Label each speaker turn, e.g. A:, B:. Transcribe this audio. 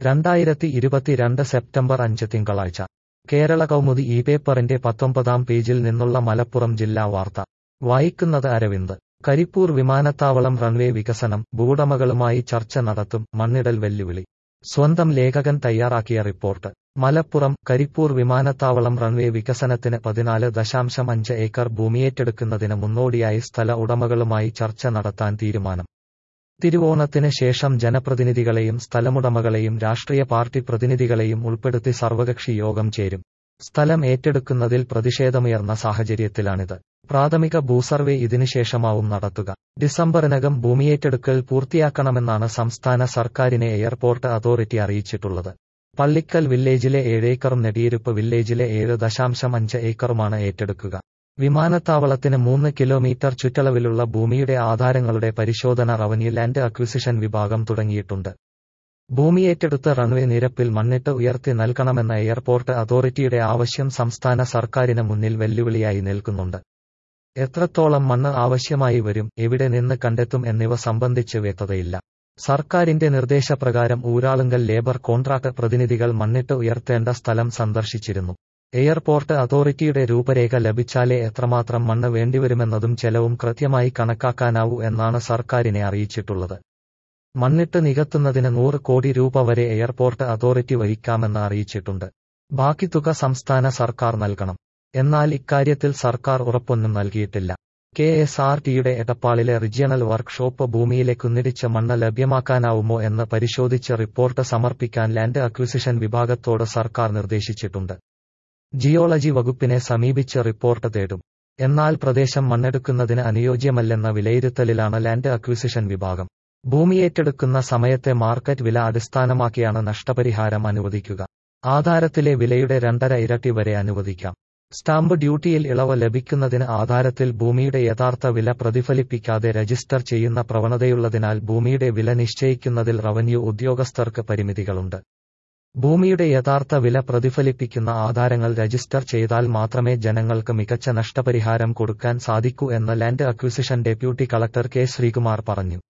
A: രണ്ടായിരത്തി ഇരുപത്തിരണ്ട് സെപ്റ്റംബർ അഞ്ച് തിങ്കളാഴ്ച കേരള കൗമുദി ഈ പേപ്പറിന്റെ പത്തൊമ്പതാം പേജിൽ നിന്നുള്ള മലപ്പുറം ജില്ലാ വാർത്ത വായിക്കുന്നത് അരവിന്ദ് കരിപ്പൂർ വിമാനത്താവളം റൺവേ വികസനം ഭൂവുടമകളുമായി ചർച്ച നടത്തും മണ്ണിടൽ വെല്ലുവിളി സ്വന്തം ലേഖകൻ തയ്യാറാക്കിയ റിപ്പോർട്ട് മലപ്പുറം കരിപ്പൂർ വിമാനത്താവളം റൺവേ വികസനത്തിന് പതിനാല് ദശാംശം അഞ്ച് ഏക്കർ ഭൂമിയേറ്റെടുക്കുന്നതിന് മുന്നോടിയായി സ്ഥല ഉടമകളുമായി ചർച്ച നടത്താൻ തീരുമാനം തിരുവോണത്തിന് ശേഷം ജനപ്രതിനിധികളെയും സ്ഥലമുടമകളെയും രാഷ്ട്രീയ പാർട്ടി പ്രതിനിധികളെയും ഉൾപ്പെടുത്തി സർവകക്ഷി യോഗം ചേരും സ്ഥലം ഏറ്റെടുക്കുന്നതിൽ പ്രതിഷേധമുയർന്ന സാഹചര്യത്തിലാണിത് പ്രാഥമിക ഭൂസർവേ ഇതിനുശേഷമാവും നടത്തുക ഡിസംബറിനകം ഭൂമിയേറ്റെടുക്കൽ പൂർത്തിയാക്കണമെന്നാണ് സംസ്ഥാന സർക്കാരിനെ എയർപോർട്ട് അതോറിറ്റി അറിയിച്ചിട്ടുള്ളത് പള്ളിക്കൽ വില്ലേജിലെ ഏഴേക്കറും നെടിയിരുപ്പ് വില്ലേജിലെ ഏഴ് ദശാംശം അഞ്ച് ഏക്കറുമാണ് ഏറ്റെടുക്കുക വിമാനത്താവളത്തിന് മൂന്ന് കിലോമീറ്റർ ചുറ്റളവിലുള്ള ഭൂമിയുടെ ആധാരങ്ങളുടെ പരിശോധന റവന്യൂ ലാൻഡ് അക്വിസിഷൻ വിഭാഗം തുടങ്ങിയിട്ടുണ്ട് ഭൂമിയേറ്റെടുത്ത റൺവേ നിരപ്പിൽ മണ്ണിട്ട് ഉയർത്തി നൽകണമെന്ന എയർപോർട്ട് അതോറിറ്റിയുടെ ആവശ്യം സംസ്ഥാന സർക്കാരിന് മുന്നിൽ വെല്ലുവിളിയായി നിൽക്കുന്നുണ്ട് എത്രത്തോളം മണ്ണ് ആവശ്യമായി വരും എവിടെ നിന്ന് കണ്ടെത്തും എന്നിവ സംബന്ധിച്ച് വ്യക്തതയില്ല സർക്കാരിന്റെ നിർദ്ദേശപ്രകാരം ഊരാളുങ്കൽ ലേബർ കോൺട്രാക്ട് പ്രതിനിധികൾ മണ്ണിട്ട് ഉയർത്തേണ്ട സ്ഥലം സന്ദർശിച്ചിരുന്നു എയർപോർട്ട് അതോറിറ്റിയുടെ രൂപരേഖ ലഭിച്ചാലേ എത്രമാത്രം മണ്ണ് വേണ്ടിവരുമെന്നതും ചെലവും കൃത്യമായി കണക്കാക്കാനാവൂ എന്നാണ് സർക്കാരിനെ അറിയിച്ചിട്ടുള്ളത് മണ്ണിട്ട് നികത്തുന്നതിന് നൂറ് കോടി രൂപ വരെ എയർപോർട്ട് അതോറിറ്റി വഹിക്കാമെന്ന് അറിയിച്ചിട്ടുണ്ട് ബാക്കി തുക സംസ്ഥാന സർക്കാർ നൽകണം എന്നാൽ ഇക്കാര്യത്തിൽ സർക്കാർ ഉറപ്പൊന്നും നൽകിയിട്ടില്ല കെ എസ് ആർ ടിയുടെ എടപ്പാളിലെ റീജിയണൽ വർക്ക്ഷോപ്പ് ഭൂമിയിലെ കുന്നിടിച്ച മണ്ണ് ലഭ്യമാക്കാനാവുമോ എന്ന് പരിശോധിച്ച് റിപ്പോർട്ട് സമർപ്പിക്കാൻ ലാൻഡ് അക്വിസിഷൻ വിഭാഗത്തോട് സർക്കാർ നിർദ്ദേശിച്ചിട്ടുണ്ട് ജിയോളജി വകുപ്പിനെ സമീപിച്ച് റിപ്പോർട്ട് തേടും എന്നാൽ പ്രദേശം മണ്ണെടുക്കുന്നതിന് അനുയോജ്യമല്ലെന്ന വിലയിരുത്തലിലാണ് ലാൻഡ് അക്വിസിഷൻ വിഭാഗം ഭൂമിയേറ്റെടുക്കുന്ന സമയത്തെ മാർക്കറ്റ് വില അടിസ്ഥാനമാക്കിയാണ് നഷ്ടപരിഹാരം അനുവദിക്കുക ആധാരത്തിലെ വിലയുടെ രണ്ടര ഇരട്ടി വരെ അനുവദിക്കാം സ്റ്റാമ്പ് ഡ്യൂട്ടിയിൽ ഇളവ് ലഭിക്കുന്നതിന് ആധാരത്തിൽ ഭൂമിയുടെ യഥാർത്ഥ വില പ്രതിഫലിപ്പിക്കാതെ രജിസ്റ്റർ ചെയ്യുന്ന പ്രവണതയുള്ളതിനാൽ ഭൂമിയുടെ വില നിശ്ചയിക്കുന്നതിൽ റവന്യൂ ഉദ്യോഗസ്ഥർക്ക് പരിമിതികളുണ്ട് ഭൂമിയുടെ യഥാർത്ഥ വില പ്രതിഫലിപ്പിക്കുന്ന ആധാരങ്ങൾ രജിസ്റ്റർ ചെയ്താൽ മാത്രമേ ജനങ്ങൾക്ക് മികച്ച നഷ്ടപരിഹാരം കൊടുക്കാൻ സാധിക്കൂ എന്ന് land acquisition deputy collector K Sreekumar പറഞ്ഞു